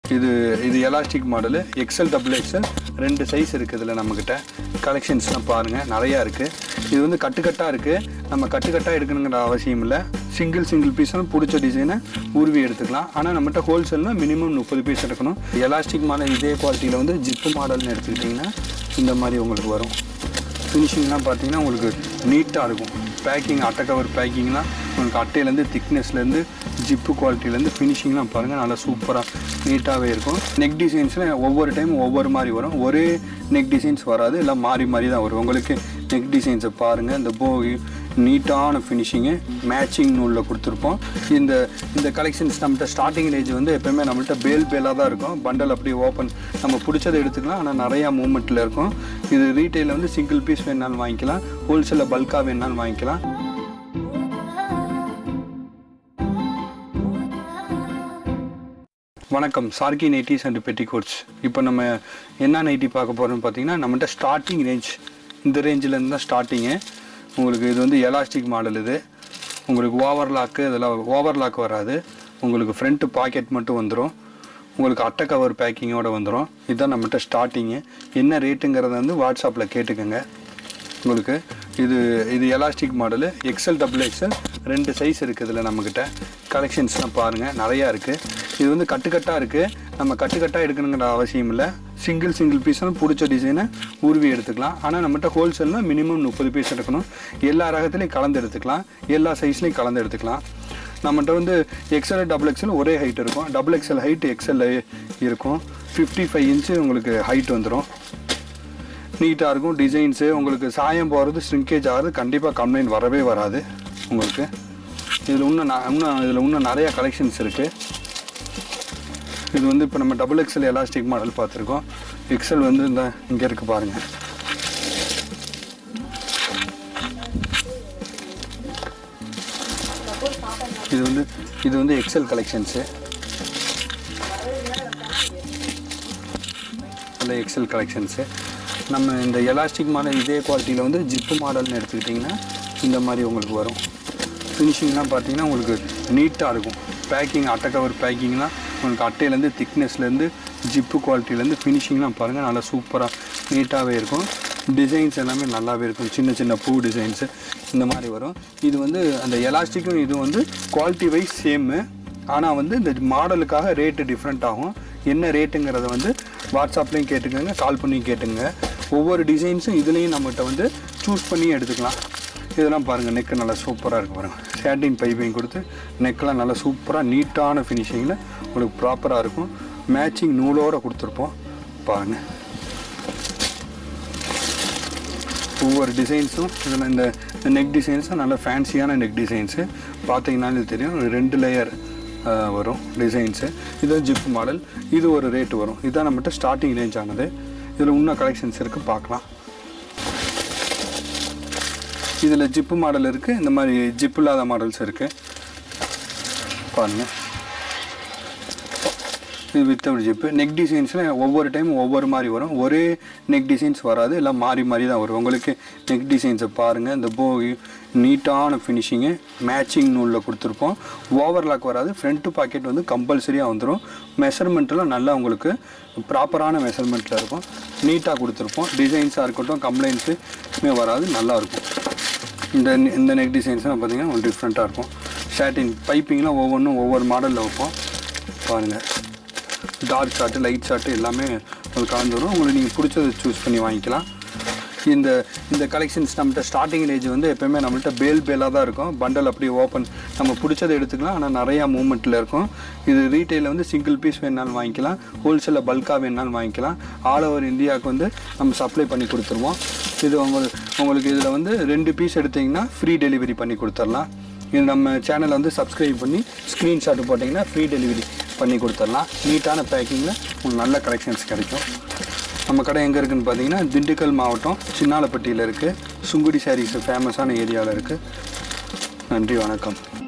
இது இது elastic model XL double XL ரெண்டு சைஸ் இருக்குது இதில் நம்மக்கிட்ட கலெக்ஷன்ஸ்லாம் பாருங்கள் நிறையா இருக்குது இது வந்து கட்டுக்கட்டாக இருக்குது நம்ம கட்டுக்கட்டாக எடுக்கணுங்கிற அவசியம் இல்லை சிங்கிள் சிங்கிள் பீஸும் பிடிச்ச டிசைனை உருவி எடுத்துக்கலாம் ஆனால் நம்மகிட்ட ஹோல்சேல்னால் மினிமம் முப்பது பீஸ் எடுக்கணும் எலாஸ்டிக் மாடல் இதே குவாலிட்டியில் வந்து ஜிப்பு மாடல்னு எடுத்துக்கிட்டிங்கன்னா இந்த மாதிரி உங்களுக்கு வரும் ஃபினிஷிங்லாம் பார்த்தீங்கன்னா உங்களுக்கு நீட்டாக இருக்கும் பேக்கிங் அட்டை கவர் பேக்கிங்லாம் உங்களுக்கு அட்டையிலேருந்து திக்னஸ்லேருந்து ஜிப்பு குவாலிட்டிலேருந்து ஃபினிஷிங்லாம் பாருங்கள் நல்லா சூப்பராக நீட்டாகவே இருக்கும் நெக் டிசைன்ஸில் ஒவ்வொரு டைம் ஒவ்வொரு மாதிரி வரும் ஒரே நெக் டிசைன்ஸ் வராது எல்லாம் மாறி மாறி தான் வரும் உங்களுக்கு நெக் டிசைன்ஸை பாருங்கள் இந்த போ நீட்டான ஃபினிஷிங்கு மேட்சிங் நூலில் கொடுத்துருப்போம் இந்த இந்த கலெக்ஷன்ஸ் நம்மகிட்ட ஸ்டார்டிங் ரேஞ்ச் வந்து எப்போயுமே நம்மள்ட்ட பேல் பேலாக தான் இருக்கும் பண்டல் அப்படியே ஓப்பன் நம்ம பிடிச்சதை எடுத்துக்கலாம் ஆனால் நிறையா மூமெண்ட்டில் இருக்கும் இது ரீட்டைலில் வந்து சிங்கிள் பீஸ் வேணாலும் வாங்கிக்கலாம் ஹோல்சேலில் பல்காக வேணாலும் வாங்கிக்கலாம் வணக்கம் சார்கி நைட்டிஸ் அண்ட் பெட்டிகோட்ஸ் இப்போ நம்ம என்ன நைட்டி பார்க்க போகிறோம்னு பார்த்தீங்கன்னா நம்மகிட்ட ஸ்டார்டிங் ரேஞ்ச் இந்த ரேஞ்சிலேருந்து தான் ஸ்டார்டிங்கு உங்களுக்கு இது வந்து எலாஸ்டிக் மாடல் இது உங்களுக்கு ஓவர்லாக்கு இதெல்லாம் ஓவர்லாக் வராது உங்களுக்கு ஃப்ரண்ட்டு பாக்கெட் மட்டும் வந்துடும் உங்களுக்கு அட்டை கவர் பேக்கிங்கோடு வந்துடும் இதுதான் நம்மகிட்ட ஸ்டார்டிங்கு என்ன ரேட்டுங்கிறத வந்து வாட்ஸ்அப்பில் கேட்டுக்கோங்க உங்களுக்கு இது இது elastic model XL double XL ரெண்டு சைஸ் இருக்குது இதில் நம்மக்கிட்ட கலெக்ஷன்ஸ்லாம் பாருங்கள் நிறையா இருக்குது இது வந்து கட்டுக்கட்டாக இருக்குது நம்ம கட்டுக்கட்டாக எடுக்கணுங்கிற அவசியம் இல்லை சிங்கிள் சிங்கிள் பீஸும் பிடிச்ச டிசைனை உருவி எடுத்துக்கலாம் ஆனால் நம்மகிட்ட ஹோல்சேல்னால் மினிமம் முப்பது பீஸ் எடுக்கணும் எல்லா ரகத்துலேயும் கலந்து எடுத்துக்கலாம் எல்லா சைஸ்லேயும் கலந்து எடுத்துக்கலாம் நம்மகிட்ட வந்து எக்ஸல் டபுள் எக்ஸல் ஒரே ஹைட் இருக்கும் டபுள் எக்ஸல் ஹைட் எக்ஸல் இருக்கும் ஃபிஃப்டி ஃபைவ் இன்ச்சு உங்களுக்கு ஹைட் வந்துடும் நீட்டாக இருக்கும் டிசைன்ஸு உங்களுக்கு சாயம் போகிறது ஸ்ரிங்கேஜ் ஆகிறது கண்டிப்பாக கம்ப்ளைண்ட் வரவே வராது உங்களுக்கு இதில் இன்னும் ந- இன்னும் இதில் இன்னும் நிறையா கலெக்ஷன்ஸ் இருக்குது இது வந்து இப்போ நம்ம டபுள் எக்ஸல் எலாஸ்டிக் மாடல் பார்த்துருக்கோம் எக்ஸல் வந்து இந்த இங்கே இருக்குது பாருங்கள் இது வந்து இது வந்து எக்ஸல் கலெக்ஷன்ஸு நல்ல எக்ஸல் கலெக்ஷன்ஸு நம்ம இந்த எலாஸ்டிக் மாடல் இதே குவாலிட்டியில் வந்து ஜிப்பு மாடல்னு எடுத்துக்கிட்டிங்கன்னா இந்த மாதிரி உங்களுக்கு வரும் ஃபினிஷிங்லாம் பார்த்தீங்கன்னா உங்களுக்கு நீட்டாக இருக்கும் பேக்கிங் அட்டை கவர் பேக்கிங்லாம் உங்களுக்கு அட்டையிலேருந்து திக்னஸ்லேருந்து ஜிப்பு குவாலிட்டிலேருந்து ஃபினிஷிங்லாம் பாருங்கள் நல்லா சூப்பராக நீட்டாகவே இருக்கும் டிசைன்ஸ் எல்லாமே நல்லாவே இருக்கும் சின்ன சின்ன பூ டிசைன்ஸு இந்த மாதிரி வரும் இது வந்து அந்த எலாஸ்டிக்கும் இது வந்து குவாலிட்டி வைஸ் சேமு ஆனால் வந்து இந்த மாடலுக்காக ரேட்டு டிஃப்ரெண்ட் ஆகும் என்ன ரேட்டுங்கிறத வந்து வாட்ஸ்அப்லேயும் கேட்டுக்கோங்க கால் பண்ணி கேட்டுங்க ஒவ்வொரு டிசைன்ஸும் இதுலேயும் நம்மகிட்ட வந்து சூஸ் பண்ணி எடுத்துக்கலாம் இதெல்லாம் பாருங்கள் நெக்கு நல்லா சூப்பராக இருக்கு பாருங்கள் ஷேட்டின் பைப்பையும் கொடுத்து நெக்கெலாம் நல்லா சூப்பராக நீட்டான ஃபினிஷிங்கில் உங்களுக்கு ப்ராப்பராக இருக்கும் மேட்சிங் நூலோடு கொடுத்துருப்போம் பாருங்கள் ஒவ்வொரு டிசைன்ஸும் இதில் இந்த நெக் டிசைன்ஸும் நல்ல ஃபேன்சியான நெக் டிசைன்ஸு பார்த்தீங்கன்னாலே தெரியும் ஒரு ரெண்டு லேயர் வரும் டிசைன்ஸு இது ஜிப் மாடல் இது ஒரு ரேட் வரும் இதுதான் நம்மகிட்ட ஸ்டார்டிங் ரேஞ்ச் ஆனது இதில் இன்னும் கலெக்ஷன்ஸ் இருக்குது பார்க்கலாம் இதில் ஜிப்பு மாடல் இருக்குது இந்த மாதிரி ஜிப் இல்லாத மாடல்ஸ் இருக்குது பாருங்கள் இது வித்தவுட் ஜிப்பு நெக் டிசைன்ஸில் ஒவ்வொரு டைம் ஒவ்வொரு மாதிரி வரும் ஒரே நெக் டிசைன்ஸ் வராது எல்லாம் மாறி மாறி தான் வரும் உங்களுக்கு நெக் டிசைன்ஸை பாருங்கள் இந்த போ நீட்டான ஃபினிஷிங்கு மேட்சிங் நூலில் கொடுத்துருப்போம் ஓவர்லாக் வராது ஃப்ரண்ட்டு பாக்கெட் வந்து கம்பல்சரியாக வந்துடும் மெஷர்மெண்ட்டெல்லாம் நல்லா உங்களுக்கு ப்ராப்பரான மெஷர்மெண்ட்டில் இருக்கும் நீட்டாக கொடுத்துருப்போம் டிசைன்ஸாக இருக்கட்டும் கம்ப்ளைண்ட்ஸுமே வராது நல்லாயிருக்கும் இந்த இந்த நெக் டிசைன்ஸ்லாம் பார்த்தீங்கன்னா உங்களுக்கு டிஃப்ரெண்ட்டாக இருக்கும் ஷேட்டின் பைப்பிங்லாம் ஒவ்வொன்றும் ஒவ்வொரு மாடலில் வைப்போம் பாருங்கள் டார்க் ஷார்ட்டு லைட் ஷார்ட்டு எல்லாமே உங்களுக்கு கலந்து வரும் உங்களுக்கு நீங்கள் பிடிச்சதை சூஸ் பண்ணி வாங்கிக்கலாம் இந்த இந்த கலெக்ஷன்ஸ் நம்மகிட்ட ஸ்டார்டிங் ரேஞ்ச் வந்து எப்போயுமே நம்மள்ட்ட பேல் பேலாக தான் இருக்கும் பண்டல் அப்படியே ஓப்பன் நம்ம பிடிச்சதை எடுத்துக்கலாம் ஆனால் நிறையா மூமெண்ட்டில் இருக்கும் இது ரீட்டைலில் வந்து சிங்கிள் பீஸ் வேணாலும் வாங்கிக்கலாம் ஹோல்சேலில் பல்காக வேணாலும் வாங்கிக்கலாம் ஆல் ஓவர் இந்தியாவுக்கு வந்து நம்ம சப்ளை பண்ணி கொடுத்துருவோம் இது உங்களுக்கு உங்களுக்கு இதில் வந்து ரெண்டு பீஸ் எடுத்தீங்கன்னா ஃப்ரீ டெலிவரி பண்ணி கொடுத்துடலாம் இது நம்ம சேனலை வந்து சப்ஸ்கிரைப் பண்ணி ஸ்க்ரீன்ஷாட் போட்டிங்கன்னா ஃப்ரீ டெலிவரி பண்ணி கொடுத்துடலாம் நீட்டான பேக்கிங்கில் உங்களுக்கு நல்ல கலெக்ஷன்ஸ் கிடைக்கும் நம்ம கடை எங்கே இருக்குன்னு பார்த்தீங்கன்னா திண்டுக்கல் மாவட்டம் சின்னாலப்பட்டியில் இருக்குது சுங்குடி சாரீஸ் ஃபேமஸான ஏரியாவில் இருக்குது நன்றி வணக்கம்